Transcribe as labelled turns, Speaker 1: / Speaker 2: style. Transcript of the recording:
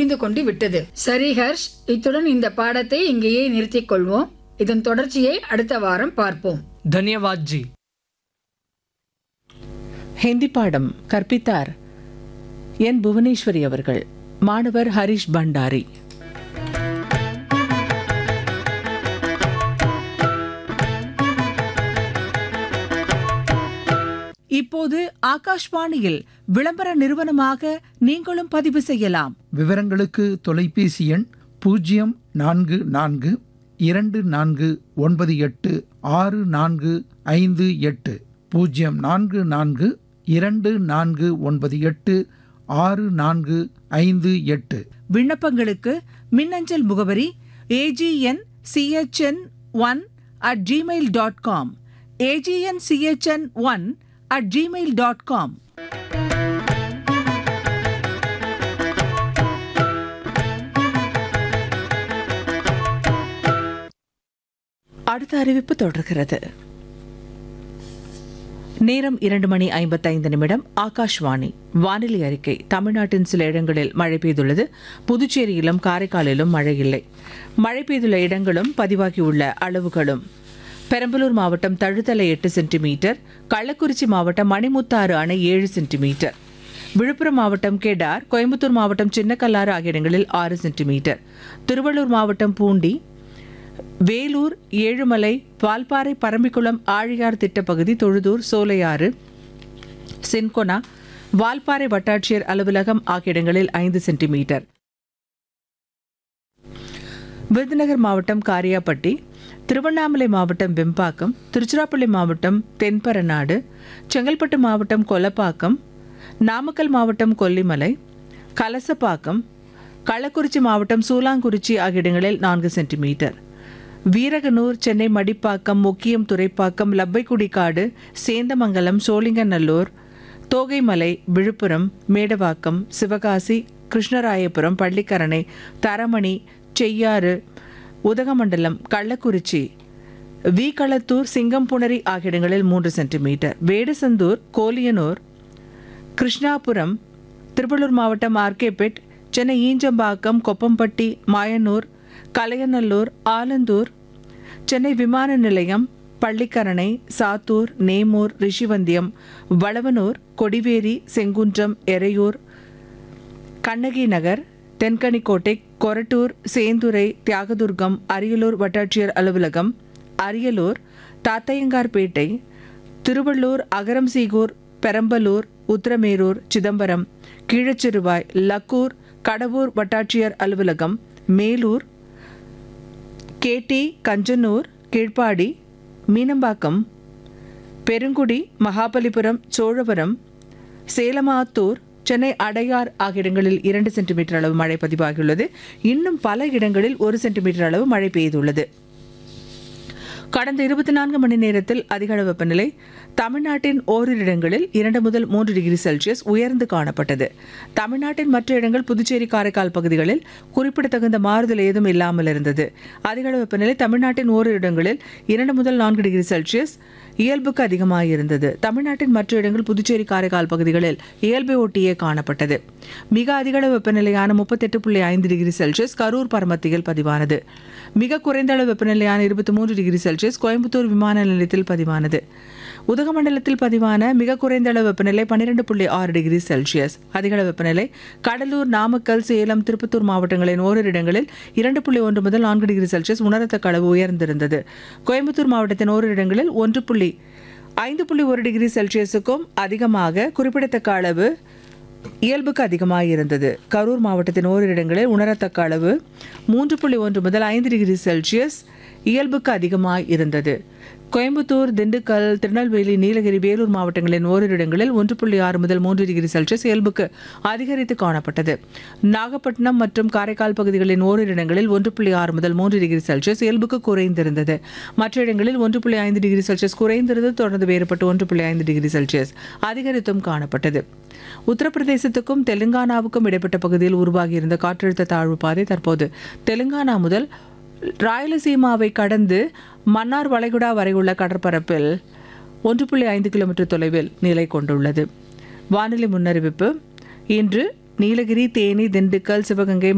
Speaker 1: புரிந்து கொண்டு விட்டது சரி ஹர்ஷ் இத்துடன் இந்த பாடத்தை இங்கேயே நிறுத்திக் கொள்வோம் இதன் தொடர்ச்சியை அடுத்த வாரம் பார்ப்போம்
Speaker 2: धन्यवाद जी
Speaker 3: ஹிந்தி பாடம் கற்பித்தார் என் புவனேஸ்வரி அவர்கள் மாணவர் ஹரிஷ் பண்டாரி இப்போது ஆகாஷ்வாணியில் விளம்பர நிறுவனமாக நீங்களும் பதிவு செய்யலாம்
Speaker 4: விவரங்களுக்கு தொலைபேசி எண் பூஜ்ஜியம் நான்கு நான்கு இரண்டு நான்கு ஒன்பது எட்டு ஆறு நான்கு ஐந்து எட்டு பூஜ்ஜியம் நான்கு நான்கு இரண்டு நான்கு ஒன்பது எட்டு ஆறு நான்கு ஐந்து எட்டு
Speaker 3: விண்ணப்பங்களுக்கு மின்னஞ்சல் முகவரி AGN CHN one at Gmail dot com AGN CHN one at Gmail dot com அடுத்த அறிவிப்பு தொடர்கிறது நேரம் இரண்டு மணி ஐம்பத்தைந்து நிமிடம் ஆகாஷ்வாணி வானிலை அறிக்கை தமிழ்நாட்டின் சில இடங்களில் மழை பெய்துள்ளது புதுச்சேரியிலும் காரைக்காலிலும் மழை இல்லை மழை பெய்துள்ள இடங்களும் பதிவாகியுள்ள அளவுகளும் பெரம்பலூர் மாவட்டம் தழுத்தலை எட்டு சென்டிமீட்டர் கள்ளக்குறிச்சி மாவட்டம் மணிமுத்தாறு அணை ஏழு சென்டிமீட்டர் விழுப்புரம் மாவட்டம் கெடார் கோயம்புத்தூர் மாவட்டம் சின்னக்கல்லாறு ஆகிய இடங்களில் ஆறு சென்டிமீட்டர் திருவள்ளூர் மாவட்டம் பூண்டி வேலூர் ஏழுமலை வால்பாறை பரம்பிக்குளம் ஆழியார் திட்டப்பகுதி தொழுதூர் சோலையாறு சின்கொனா வால்பாறை வட்டாட்சியர் அலுவலகம் ஆகிய இடங்களில் ஐந்து சென்டிமீட்டர் விருதுநகர் மாவட்டம் காரியாப்பட்டி திருவண்ணாமலை மாவட்டம் வெம்பாக்கம் திருச்சிராப்பள்ளி மாவட்டம் தென்பரநாடு செங்கல்பட்டு மாவட்டம் கொலப்பாக்கம் நாமக்கல் மாவட்டம் கொல்லிமலை கலசப்பாக்கம் கள்ளக்குறிச்சி மாவட்டம் சூலாங்குறிச்சி ஆகிய இடங்களில் நான்கு சென்டிமீட்டர் வீரகனூர் சென்னை மடிப்பாக்கம் முக்கியம் துறைப்பாக்கம் லப்பைக்குடிக்காடு சேந்தமங்கலம் சோழிங்கநல்லூர் தோகைமலை விழுப்புரம் மேடவாக்கம் சிவகாசி கிருஷ்ணராயபுரம் பள்ளிக்கரணை தரமணி செய்யாறு உதகமண்டலம் கள்ளக்குறிச்சி வீகளத்தூர் சிங்கம்புணரி ஆகிய இடங்களில் மூன்று சென்டிமீட்டர் வேடசந்தூர் கோலியனூர் கிருஷ்ணாபுரம் திருவள்ளூர் மாவட்டம் ஆர்கேபேட் சென்னை ஈஞ்சம்பாக்கம் கொப்பம்பட்டி மாயனூர் கலையநல்லூர் ஆலந்தூர் சென்னை விமான நிலையம் பள்ளிக்கரணை சாத்தூர் நேமூர் ரிஷிவந்தியம் வளவனூர் கொடிவேரி செங்குன்றம் எறையூர் கண்ணகி நகர் தென்கனிக்கோட்டை கொரட்டூர் சேந்துரை தியாகதுர்கம் அரியலூர் வட்டாட்சியர் அலுவலகம் அரியலூர் தாத்தையங்கார்பேட்டை திருவள்ளூர் அகரம்சீகூர் பெரம்பலூர் உத்திரமேரூர் சிதம்பரம் கீழச்சிறுவாய் லக்கூர் கடவூர் வட்டாட்சியர் அலுவலகம் மேலூர் கேட்டி கஞ்சனூர் கீழ்ப்பாடி மீனம்பாக்கம் பெருங்குடி மகாபலிபுரம் சோழவரம் சேலமாத்தூர் சென்னை அடையார் ஆகிய இடங்களில் இரண்டு சென்டிமீட்டர் அளவு மழை பதிவாகியுள்ளது இன்னும் பல இடங்களில் ஒரு சென்டிமீட்டர் அளவு மழை பெய்துள்ளது கடந்த இருபத்தி நான்கு மணி நேரத்தில் அதிகளவு வெப்பநிலை தமிழ்நாட்டின் ஓரிரு இடங்களில் இரண்டு முதல் மூன்று டிகிரி செல்சியஸ் உயர்ந்து காணப்பட்டது தமிழ்நாட்டின் மற்ற இடங்கள் புதுச்சேரி காரைக்கால் பகுதிகளில் குறிப்பிடத்தகுந்த மாறுதல் ஏதும் இல்லாமல் இருந்தது அதிகளவு வெப்பநிலை தமிழ்நாட்டின் ஓரிரு இடங்களில் இரண்டு முதல் நான்கு டிகிரி செல்சியஸ் இயல்புக்கு அதிகமாக இருந்தது தமிழ்நாட்டின் மற்ற இடங்கள் புதுச்சேரி காரைக்கால் பகுதிகளில் இயல்பை ஒட்டியே காணப்பட்டது மிக அதிகளவு வெப்பநிலையான முப்பத்தெட்டு புள்ளி ஐந்து டிகிரி செல்சியஸ் கரூர் பரமத்தியில் பதிவானது மிக குறைந்த அளவு வெப்பநிலையான இருபத்தி மூன்று டிகிரி செல்சியஸ் கோயம்புத்தூர் விமான நிலையத்தில் பதிவானது உதகமண்டலத்தில் பதிவான மிக குறைந்த அளவு வெப்பநிலை பன்னிரெண்டு புள்ளி ஆறு டிகிரி செல்சியஸ் அதிகளவு வெப்பநிலை கடலூர் நாமக்கல் சேலம் திருப்பத்தூர் மாவட்டங்களின் ஓரிரு இடங்களில் இரண்டு புள்ளி ஒன்று முதல் நான்கு டிகிரி செல்சியஸ் உணரத்தக்க அளவு உயர்ந்திருந்தது கோயம்புத்தூர் மாவட்டத்தின் ஓரிரு இடங்களில் ஒன்று புள்ளி ஐந்து புள்ளி ஒரு டிகிரி செல்சியஸுக்கும் அதிகமாக குறிப்பிடத்தக்க அளவு இயல்புக்கு அதிகமாக இருந்தது கரூர் மாவட்டத்தின் ஓரிரு இடங்களில் உணரத்தக்க அளவு மூன்று புள்ளி ஒன்று முதல் ஐந்து டிகிரி செல்சியஸ் இயல்புக்கு அதிகமாக இருந்தது கோயம்புத்தூர் திண்டுக்கல் திருநெல்வேலி நீலகிரி வேலூர் மாவட்டங்களின் ஓரிரு இடங்களில் ஒன்று புள்ளி ஆறு முதல் மூன்று டிகிரி செல்சியஸ் இயல்புக்கு அதிகரித்து காணப்பட்டது நாகப்பட்டினம் மற்றும் காரைக்கால் பகுதிகளின் ஓரிரு இடங்களில் ஒன்று புள்ளி ஆறு முதல் மூன்று டிகிரி செல்சியஸ் இயல்புக்கு குறைந்திருந்தது மற்ற இடங்களில் ஒன்று புள்ளி ஐந்து டிகிரி செல்சியஸ் குறைந்திருந்தது தொடர்ந்து வேறுபட்டு ஒன்று புள்ளி ஐந்து டிகிரி செல்சியஸ் அதிகரித்தும் காணப்பட்டது உத்தரப்பிரதேசத்துக்கும் தெலுங்கானாவுக்கும் இடைப்பட்ட பகுதியில் உருவாகியிருந்த காற்றழுத்த தாழ்வு பாதை தற்போது தெலுங்கானா முதல் ராயலசீமாவை கடந்து மன்னார் வளைகுடா வரை உள்ள கடற்பரப்பில் ஒன்று புள்ளி ஐந்து கிலோமீட்டர் தொலைவில் நிலை கொண்டுள்ளது வானிலை முன்னறிவிப்பு இன்று நீலகிரி தேனி திண்டுக்கல் சிவகங்கை